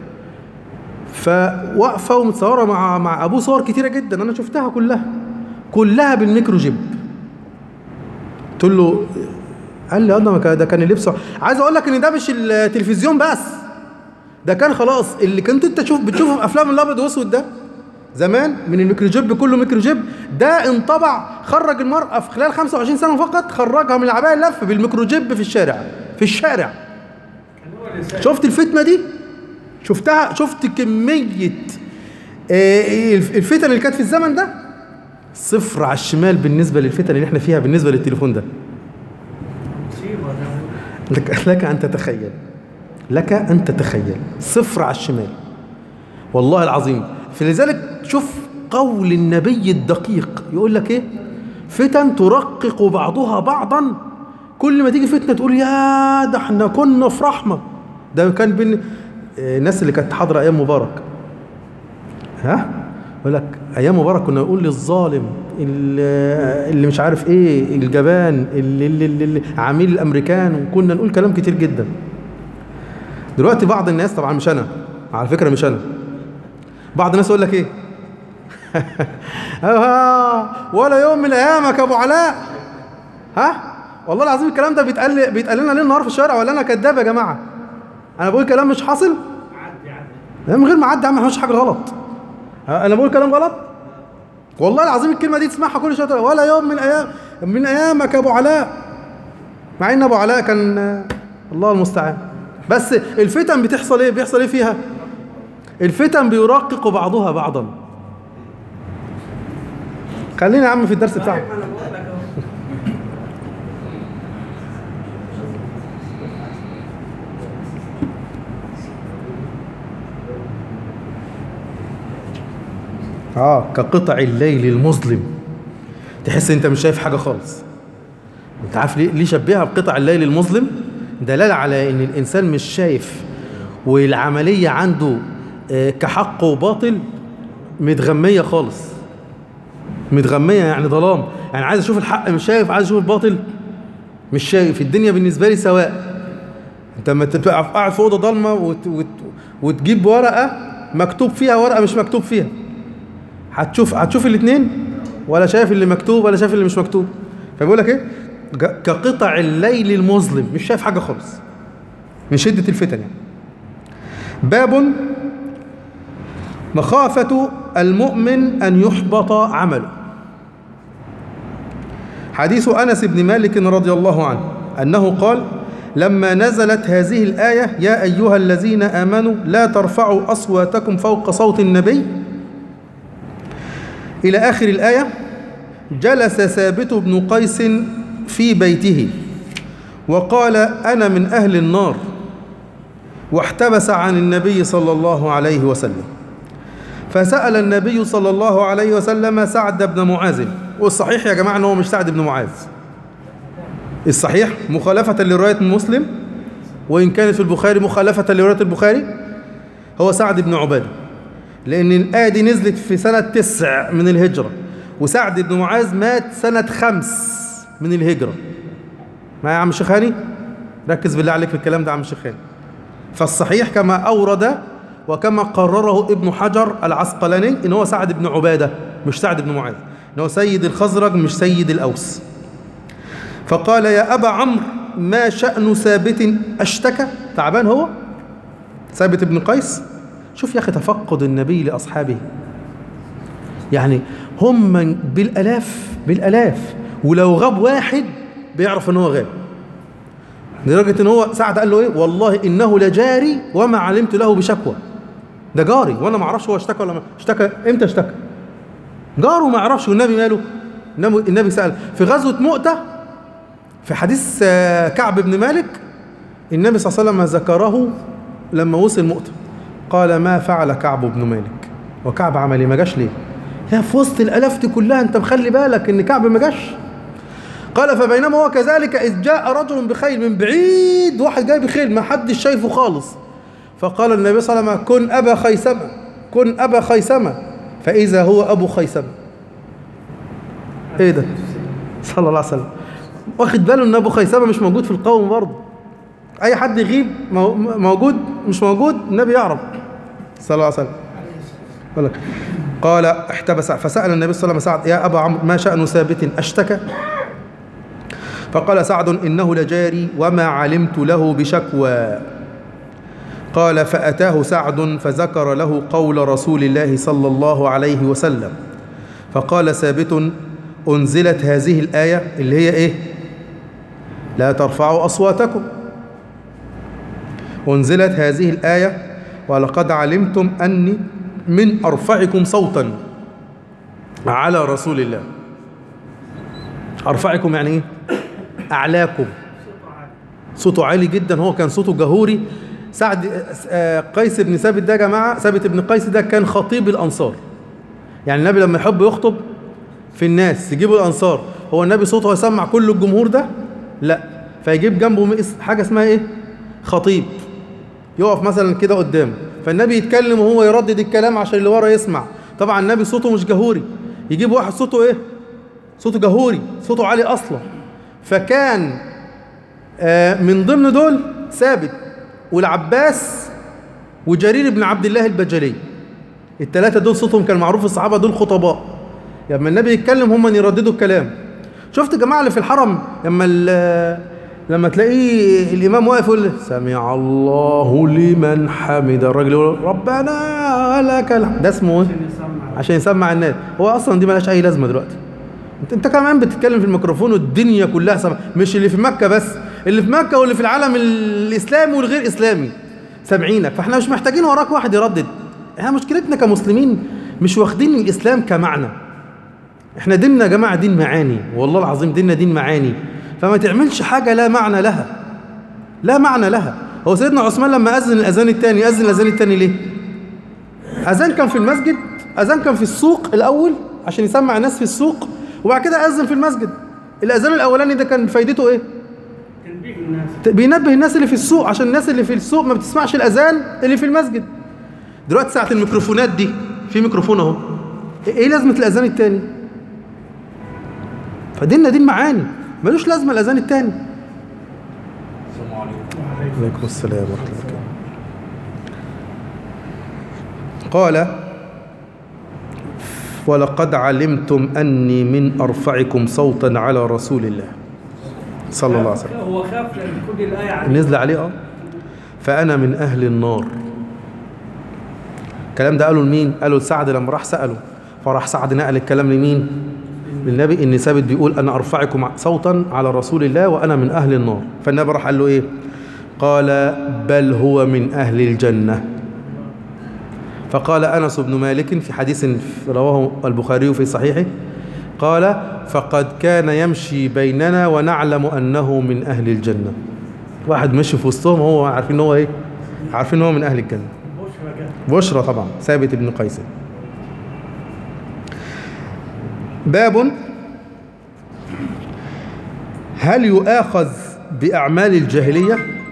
فواقفه ومتصوره مع مع ابوه صور كتيره جدا انا شفتها كلها كلها بالميكرو جيب قلت له قال لي اه ده ما كان- ده كان اللبس عايز اقول لك ان ده مش التلفزيون بس ده كان خلاص اللي كنت انت تشوف بتشوفه في افلام الابيض واسود ده زمان من الميكروجيب كله ميكروجيب ده انطبع خرج المرأة في خلال 25 سنة فقط خرجها من العباية اللف بالميكروجيب في الشارع في الشارع كان هو اللي شفت الفتنة دي شفتها شفت كمية آه، الفتن اللي كانت في الزمن ده صفر على الشمال بالنسبة للفتن اللي احنا فيها بالنسبة للتليفون ده مصيبه ده لك, لك أن تتخيل لك أن تتخيل صفر على الشمال والله العظيم فلذلك شوف قول النبي الدقيق يقول لك ايه فتن ترقق بعضها بعضا كل ما تيجي فتنة تقول يا ده احنا كنا في رحمة ده كان بين آه، الناس اللي كانت حاضرة أيام مبارك ها يقول لك أيام مبارك كنا نقول للظالم اللي اللي مش عارف ايه الجبان اللي, اللي, اللي, اللي عميل الأمريكان وكنا نقول كلام كتير جدا دلوقتي بعض الناس طبعا مش أنا على فكرة مش أنا بعض الناس يقول لك ايه آه ولا يوم من ايامك يا ابو علاء ها والله العظيم الكلام ده بيتقال بيتقال لنا ليل نهار في الشارع ولا انا كذاب يا جماعه انا بقول كلام مش حاصل عدي عدي لا، من غير ما اعدي يا عم ما عملش حاجه غلط ها، انا بقول كلام غلط والله العظيم الكلمه دي تسمعها كل شويه ولا يوم من ايام من ايامك يا ابو علاء مع ان ابو علاء كان آه، الله المستعان بس الفتن بتحصل ايه بيحصل ايه فيها الفتن بيرقق بعضها بعضا خلينا يا عم في الدرس بتاعنا انا بقول لك اهو اه كقطع الليل المظلم تحس انت مش شايف حاجه خالص انت عارف ليه ليه شبهها بقطع الليل المظلم دلاله على ان الانسان مش شايف والعمليه عنده آه، كحق وباطل متغميه خالص متغميه يعني ظلام يعني عايز اشوف الحق مش شايف عايز اشوف الباطل مش شايف الدنيا بالنسبه لي سواء انت لما تبقى قاعد في اوضه ضلمه وت... وت... وتجيب ورقه مكتوب فيها ورقه مش مكتوب فيها هتشوف هتشوف الاثنين ولا شايف اللي مكتوب ولا شايف اللي مش مكتوب فبيقول لك ايه ج- كقطع الليل المظلم مش شايف حاجه خالص من شده الفتن يعني باب مخافه المؤمن ان يحبط عمله حديث انس بن مالك رضي الله عنه انه قال لما نزلت هذه الايه يا ايها الذين امنوا لا ترفعوا اصواتكم فوق صوت النبي إلى آخر الآية جلس ثابت بن قيس في بيته وقال أنا من أهل النار واحتبس عن النبي صلى الله عليه وسلم فسأل النبي صلى الله عليه وسلم سعد بن معاذ والصحيح يا جماعة أنه مش سعد بن معاذ الصحيح مخالفة لرواية مسلم وإن كانت في البخاري مخالفة لرواية البخاري هو سعد بن عبادة لأن الآية دي نزلت في سنة تسع من الهجرة وسعد بن معاذ مات سنة خمس من الهجرة ما يا عم الشيخ هاني ركز بالله عليك في الكلام ده يا عم الشيخ هاني فالصحيح كما أورد وكما قرره ابن حجر العسقلاني إن هو سعد بن عبادة مش سعد بن معاذ إن هو سيد الخزرج مش سيد الأوس فقال يا أبا عمرو ما شأن ثابت اشتكى تعبان هو ثابت بن قيس شوف يا أخي تفقد النبي لأصحابه يعني هم من بالألاف بالألاف ولو غاب واحد بيعرف ان هو غاب لدرجة ان هو سعد قال له ايه والله انه لجاري وما علمت له بشكوى ده جاري وانا ما اعرفش هو اشتكى ولا ما اشتكى امتى اشتكى جاره ما يعرفش والنبي ماله النبي النبي سأل في غزوة مؤتة في حديث آه، كعب بن مالك النبي صلى الله عليه وسلم ذكره لما وصل مؤتة قال ما فعل كعب بن مالك وكعب عمل إيه؟ ما جاش ليه يا في وسط الالاف دي كلها انت مخلي بالك ان كعب ما جاش قال فبينما هو كذلك اذ جاء رجل بخيل من بعيد واحد جاي بخيل ما حدش شايفه خالص فقال النبي صلى الله عليه وسلم كن ابا خيسمه كن ابا خيسمه فاذا هو ابو خيسمه ايه ده صلى الله عليه وسلم واخد باله ان ابو خيسمه مش موجود في القوم برضه اي حد يغيب مو- موجود مش موجود النبي يعرف صلى الله عليه وسلم قال لك قال احتبس فسأل النبي صلى الله عليه وسلم سعد يا أبا عمرو ما شأن ثابت أشتكى فقال سعد إنه لجاري وما علمت له بشكوى قال فأتاه سعد فذكر له قول رسول الله صلى الله عليه وسلم فقال ثابت أنزلت هذه الآية اللي هي إيه لا ترفعوا أصواتكم أنزلت هذه الآية ولقد علمتم أني من أرفعكم صوتا على رسول الله أرفعكم يعني إيه؟ أعلاكم صوته عالي جدا هو كان صوته جهوري سعد آه، قيس بن ثابت ده يا جماعة ثابت بن قيس ده كان خطيب الأنصار يعني النبي لما يحب يخطب في الناس يجيبوا الأنصار هو النبي صوته يسمع كل الجمهور ده لا فيجيب جنبه مس- حاجة اسمها إيه خطيب يقف مثلا كده قدامه فالنبي يتكلم وهو يردد الكلام عشان اللي ورا يسمع طبعا النبي صوته مش جهوري يجيب واحد صوته ايه صوته جهوري صوته عالي اصلا فكان آه، من ضمن دول ثابت والعباس وجرير بن عبد الله البجلي الثلاثه دول صوتهم كان معروف الصحابه دول خطباء لما النبي يتكلم هم يرددوا الكلام شفت الجماعه اللي في الحرم لما ال- لما تلاقيه الامام واقف يقول سمع الله لمن حمد الراجل يقول ربنا لك الحمد ده اسمه ايه عشان يسمع الناس هو اصلا دي ملهاش اي لازمه دلوقتي انت انت كمان بتتكلم في الميكروفون والدنيا كلها سمع مش اللي في مكه بس اللي في مكه واللي في العالم الاسلامي والغير اسلامي سامعينك فاحنا مش محتاجين وراك واحد يردد احنا مشكلتنا كمسلمين مش واخدين الاسلام كمعنى احنا ديننا يا جماعه دين معاني والله العظيم ديننا دين معاني فما تعملش حاجه لا معنى لها لا معنى لها هو سيدنا عثمان لما اذن الاذان الثاني اذن الاذان الثاني ليه اذان كان في المسجد اذان كان في السوق الاول عشان يسمع الناس في السوق وبعد كده اذن في المسجد الاذان الاولاني ده كان فايدته ايه تنبيه الناس بينبه الناس اللي في السوق عشان الناس اللي في السوق ما بتسمعش الاذان اللي في المسجد دلوقتي ساعه الميكروفونات دي في ميكروفون اهو ايه لازمه الاذان الثاني فديننا دين معاني ملوش لازمه الاذان الثاني عليكم السلام ورحمه الله وبركاته قال ولقد علمتم اني من ارفعكم صوتا على رسول الله صلى الله عليه وسلم هو خاف لان كل الايه عليه نزل عليه اه فانا من اهل النار الكلام ده قالوا لمين قالوا لسعد لما راح ساله فراح سعد نقل الكلام لمين للنبي ان ثابت بيقول انا ارفعكم صوتا على رسول الله وانا من اهل النار فالنبي راح قال له ايه قال بل هو من اهل الجنه فقال انس بن مالك في حديث رواه البخاري في صحيحه قال فقد كان يمشي بيننا ونعلم انه من اهل الجنه واحد مشي في وسطهم هو عارفين ان هو ايه عارفين ان هو من اهل الجنه بشرى جت بشرى طبعا ثابت بن قيس باب هل يؤاخذ بأعمال الجاهلية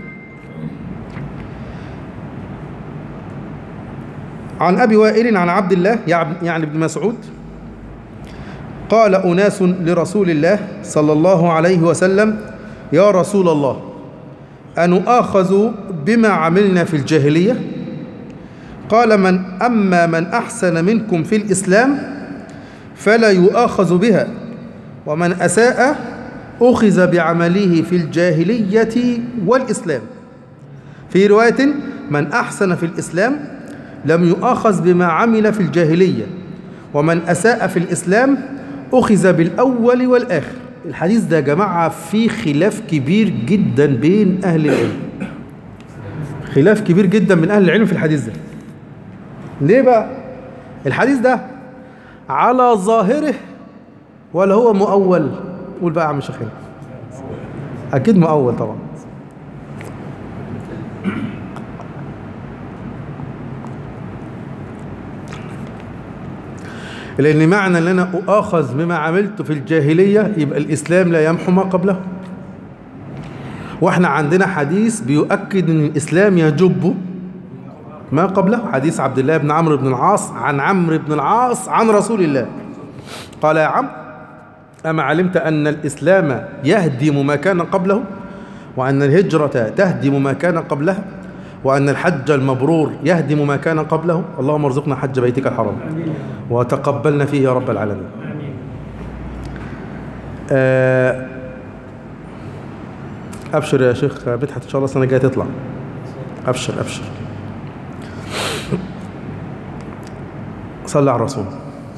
عن أبي وائل عن عبد الله يعني ابن مسعود قال أناس لرسول الله صلى الله عليه وسلم يا رسول الله أنؤاخذ بما عملنا في الجاهلية قال من أما من أحسن منكم في الإسلام فلا يؤاخذ بها ومن أساء أخذ بعمله في الجاهلية والإسلام في رواية من أحسن في الإسلام لم يؤاخذ بما عمل في الجاهلية ومن أساء في الإسلام أخذ بالأول والآخر الحديث ده يا جماعة فيه خلاف كبير جدا بين أهل العلم خلاف كبير جدا من أهل العلم في الحديث ده ليه بقى الحديث ده على ظاهره ولا هو مؤول قول بقى يا عم شيخين أكيد مؤول طبعا لأن معنى أن أنا أؤاخذ بما عملت في الجاهلية يبقى الإسلام لا يمحو ما قبله وإحنا عندنا حديث بيؤكد أن الإسلام يجب ما قبله حديث عبد الله بن عمرو بن العاص عن عمرو بن العاص عن رسول الله قال يا عم أما علمت أن الإسلام يهدم ما كان قبله وأن الهجرة تهدم ما كان قبلها وأن الحج المبرور يهدم ما كان قبله اللهم ارزقنا حج بيتك الحرام امين وتقبلنا فيه يا رب العالمين امين آه، أبشر يا شيخ مدحت إن شاء الله السنة الجاية تطلع أبشر أبشر صلى على الرسول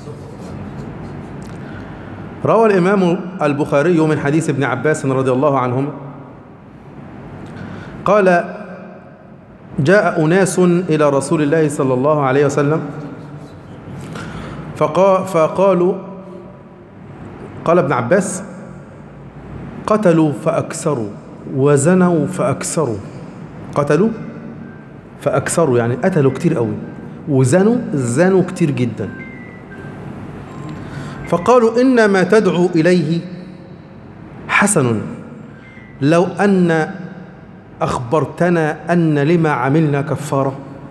روى الإمام البخاري من حديث ابن عباس رضي الله عنهما قال جاء أناس إلى رسول الله صلى الله عليه وسلم فقا فقالوا قال ابن عباس قتلوا فأكثروا وزنوا فأكثروا قتلوا فأكثروا يعني قتلوا كتير قوي وزنوا زنوا كتير جدا فقالوا إن ما تدعو إليه حسن لو أن أخبرتنا أن لما عملنا كفارة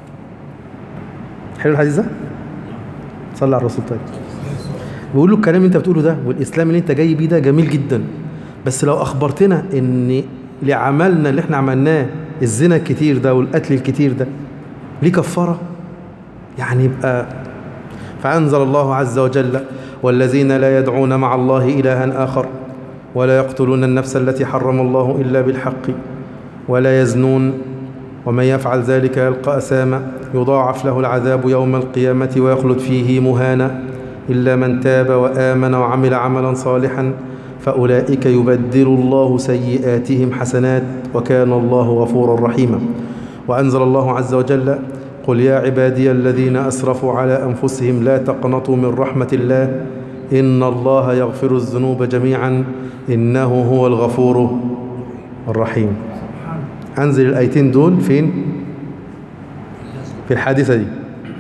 حلو الحديث ده صلى على الرسول طيب بيقول له الكلام اللي انت بتقوله ده والاسلام اللي انت جاي بيه ده جميل جدا بس لو اخبرتنا ان لعملنا اللي احنا عملناه الزنا الكتير ده والقتل الكتير ده ليه كفاره يعني يبقى فانزل الله عز وجل والذين لا يدعون مع الله الها اخر ولا يقتلون النفس التي حرم الله الا بالحق ولا يزنون ومن يفعل ذلك يلقى أساما يضاعف له العذاب يوم القيامة ويخلد فيه مهانا إلا من تاب وآمن وعمل عملا صالحا فأولئك يبدل الله سيئاتهم حسنات وكان الله غفورا رحيما وأنزل الله عز وجل قل يا عبادي الذين أسرفوا على أنفسهم لا تقنطوا من رحمة الله إن الله يغفر الذنوب جميعا إنه هو الغفور الرحيم أنزل الآيتين دول فين في الحادثة دي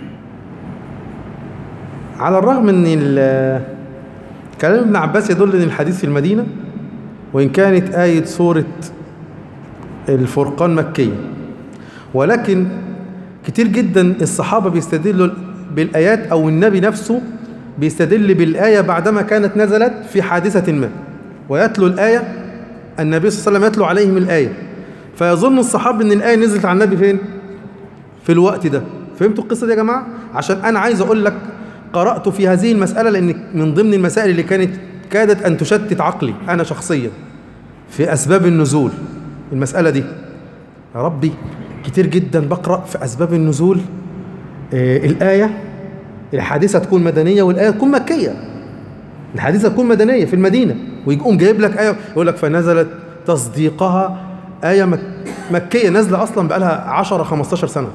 على الرغم ان ال- كلام ابن عباس يدل ان الحديث في المدينة وإن كانت آية سورة الفرقان مكية ولكن كتير جدا الصحابة بيستدلوا بالآيات أو النبي نفسه بيستدل بالآية بعدما كانت نزلت في حادثة ما ويتلو الآية النبي صلى الله عليه وسلم يتلو عليهم الآية فيظن الصحابة ان الآية نزلت على النبي فين في الوقت ده فهمتوا القصة دي يا جماعة عشان أنا عايز أقول لك قرأت في هذه المسألة لأن من ضمن المسائل اللي كانت كادت أن تشتت عقلي أنا شخصيا في أسباب النزول المسألة دي يا ربي كتير جدا بقرأ في أسباب النزول آه الآية الحادثة تكون مدنية والآية تكون مكية الحادثة تكون مدنية في المدينة ويقوم جايب لك آية يقول لك فنزلت تصديقها آية مك مكية نازلة أصلا بقالها 10 15 سنة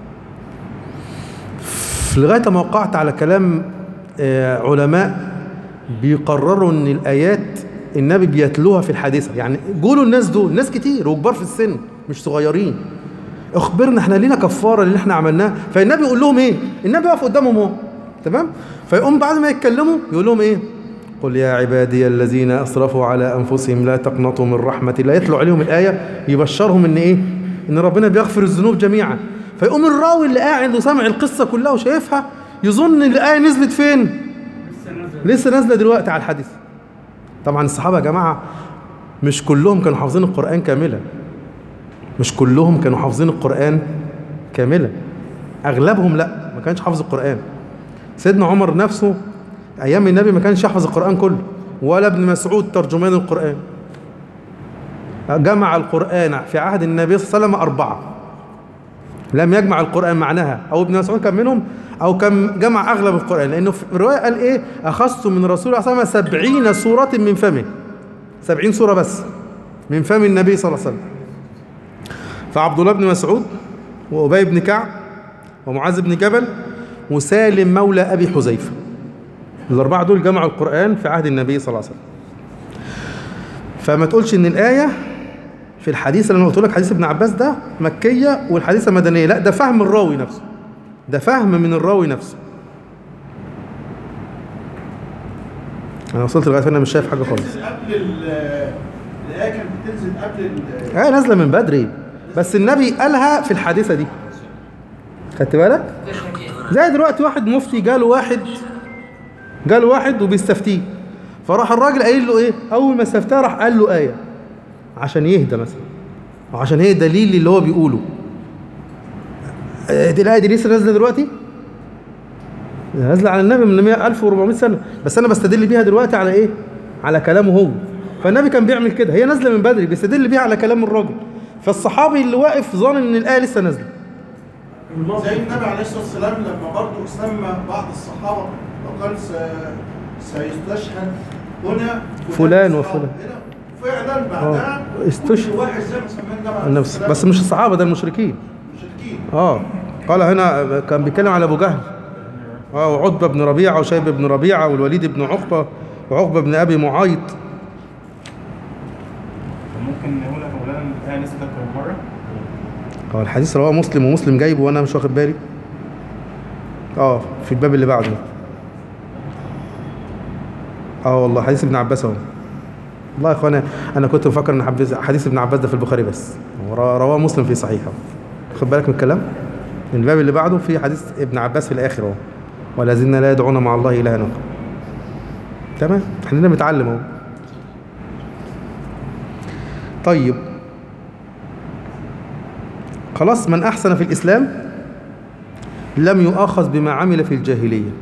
في لغاية ما وقعت على كلام آه، علماء بيقرروا ان الآيات النبي بيتلوها في الحادثة يعني قولوا الناس دول ناس كتير وكبار في السن مش صغيرين اخبرنا احنا لينا كفارة اللي احنا عملناه فالنبي يقول لهم ايه النبي يقف قدامهم اهو تمام فيقوم بعد ما يتكلموا يقول لهم ايه قل يا عبادي الذين اسرفوا على انفسهم لا تقنطوا من رحمه الله يتلو عليهم الايه يبشرهم ان ايه ان ربنا بيغفر الذنوب جميعا فيقوم الراوي اللي قاعد وسامع القصه كلها وشايفها يظن ان الايه نزلت فين لسه نزل لسه نازله دلوقتي على الحديث طبعا الصحابه يا جماعه مش كلهم كانوا حافظين القران كاملا مش كلهم كانوا حافظين القران كاملا اغلبهم لا ما كانش حافظ القران سيدنا عمر نفسه ايام النبي ما كانش يحفظ القران كله ولا ابن مسعود ترجمان القران جمع القرآن في عهد النبي صلى الله عليه وسلم أربعة لم يجمع القرآن معناها أو ابن مسعود كان منهم أو كان جمع أغلب القرآن لأنه في الرواية قال إيه أخذت من رسول الله صلى الله عليه وسلم سبعين سورة من فمه سبعين سورة بس من فم النبي صلى الله عليه وسلم فعبد الله بن مسعود وأبي بن كعب ومعاذ بن جبل وسالم مولى أبي حذيفة الأربعة دول جمعوا القرآن في عهد النبي صلى الله عليه وسلم فما تقولش إن الآية في الحديث اللي أنا قلت لك حديث ابن عباس ده مكية والحديثة مدنية لا ده فهم الراوي نفسه ده فهم من الراوي نفسه أنا وصلت لغاية هنا مش شايف حاجة خالص قبل ال- الآية كانت بتنزل قبل ال- آية نازلة من بدري بس النبي قالها في الحادثة دي خدت بالك؟ زي دلوقتي واحد مفتي جاله واحد جاله واحد وبيستفتيه فراح الراجل قايل له ايه؟ أول ما استفتاه راح قال له آية عشان يهدى مثلا أو عشان هي دليل اللي هو بيقوله آه، دي الآية دي لسه نازلة دلوقتي؟ نازلة على النبي من 100 1400 سنة بس أنا بستدل بيها دلوقتي على إيه؟ على كلامه هو فالنبي كان بيعمل كده هي نازلة من بدري بيستدل بيها على كلام الراجل فالصحابي اللي واقف ظن إن الآية لسه نازلة زي النبي عليه الصلاة والسلام لما برضه سمى بعض الصحابة وقال س- سيستشهد هنا فلان الصحابة. وفلان. هنا فعلا بعدها آه، استشهد. كل واحد زي ما سماه النبي عليه النبي الصلاة بس مش الصحابة ده المشركين مشركين اه قال هنا كان بيتكلم على ابو جهل اه وعتبه بن ربيعه وشيب بن ربيعه والوليد بن عقبه وعقبه بن ابي معيط ممكن نقول يا مولانا ان الآية نزلت أكتر من مرة اه الحديث رواه مسلم ومسلم جايبه وانا مش واخد بالي اه في الباب اللي بعده اه والله حديث ابن عباس اهو والله يا اخوانا انا كنت مفكر ان حديث- حديث ابن عباس ده في البخاري بس هو رو- رواه مسلم في صحيحه خد بالك من الكلام الباب اللي بعده في حديث ابن عباس في الاخر اهو ولا زلنا لا يدعون مع الله الها اخر تمام احنا هنا بنتعلم اهو طيب خلاص من أحسن في الإسلام لم يؤاخذ بما عمل في الجاهلية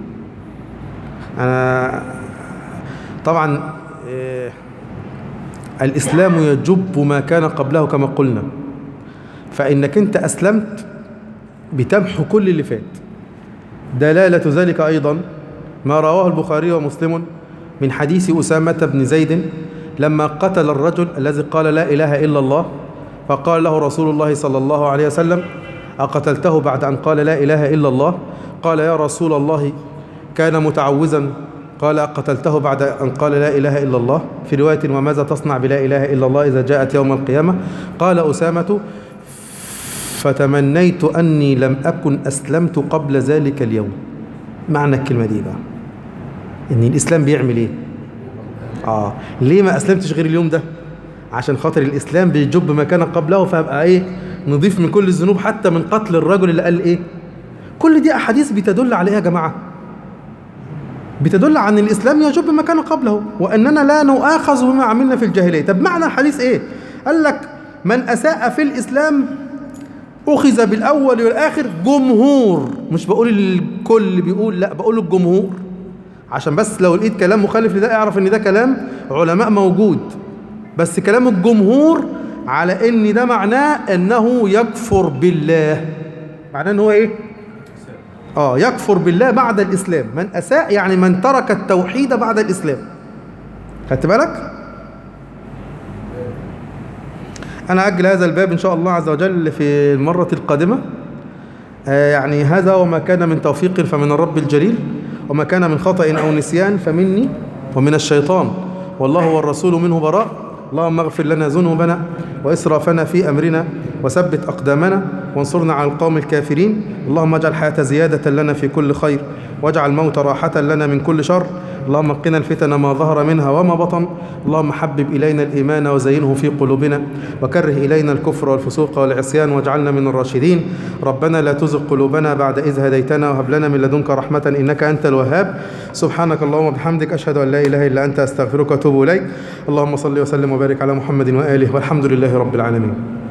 أنا طبعا آه، الإسلام يجب ما كان قبله كما قلنا فإنك أنت أسلمت بتمحو كل اللي فات دلالة ذلك أيضا ما رواه البخاري ومسلم من حديث أسامة بن زيد لما قتل الرجل الذي قال لا إله إلا الله فقال له رسول الله صلى الله عليه وسلم أقتلته بعد أن قال لا إله إلا الله قال يا رسول الله كان متعوزا قال أقتلته بعد أن قال لا إله إلا الله في رواية وماذا تصنع بلا إله إلا الله إذا جاءت يوم القيامة قال أسامة فتمنيت أني لم أكن أسلمت قبل ذلك اليوم معنى الكلمة دي بقى إن الإسلام بيعمل إيه آه ليه ما أسلمتش غير اليوم ده عشان خاطر الإسلام بيجب ما كان قبله فأبقى إيه نضيف من كل الذنوب حتى من قتل الرجل اللي قال إيه كل دي أحاديث بتدل على إيه يا جماعة بتدل عن الإسلام يجب ما كان قبله وأننا لا نؤاخذ بما عملنا في الجاهلية طب معنى الحديث إيه قال لك من أساء في الإسلام أخذ بالأول والآخر جمهور مش بقول الكل بيقول لا بقول الجمهور عشان بس لو لقيت كلام مخالف لده اعرف ان ده كلام علماء موجود بس كلام الجمهور على ان ده معناه انه يكفر بالله معناه ان هو ايه اه يكفر بالله بعد الاسلام من اساء يعني من ترك التوحيد بعد الاسلام خدت بالك انا اجل هذا الباب ان شاء الله عز وجل في المره القادمه آه يعني هذا وما كان من توفيق فمن الرب الجليل وما كان من خطأ أو نسيان فمني ومن الشيطان والله والرسول منه براء اللهم اغفر لنا ذنوبنا وإسرافنا في أمرنا وثبت أقدامنا وانصرنا على القوم الكافرين اللهم اجعل الحياة زيادة لنا في كل خير واجعل الموت راحة لنا من كل شر اللهم قنا الفتن ما ظهر منها وما بطن اللهم حبب إلينا الإيمان وزينه في قلوبنا وكره إلينا الكفر والفسوق والعصيان واجعلنا من الراشدين ربنا لا تزغ قلوبنا بعد إذ هديتنا وهب لنا من لدنك رحمة إنك أنت الوهاب سبحانك اللهم وبحمدك أشهد أن لا إله إلا أنت أستغفرك وأتوب إليك اللهم صل وسلم وبارك على محمد وآله والحمد لله رب العالمين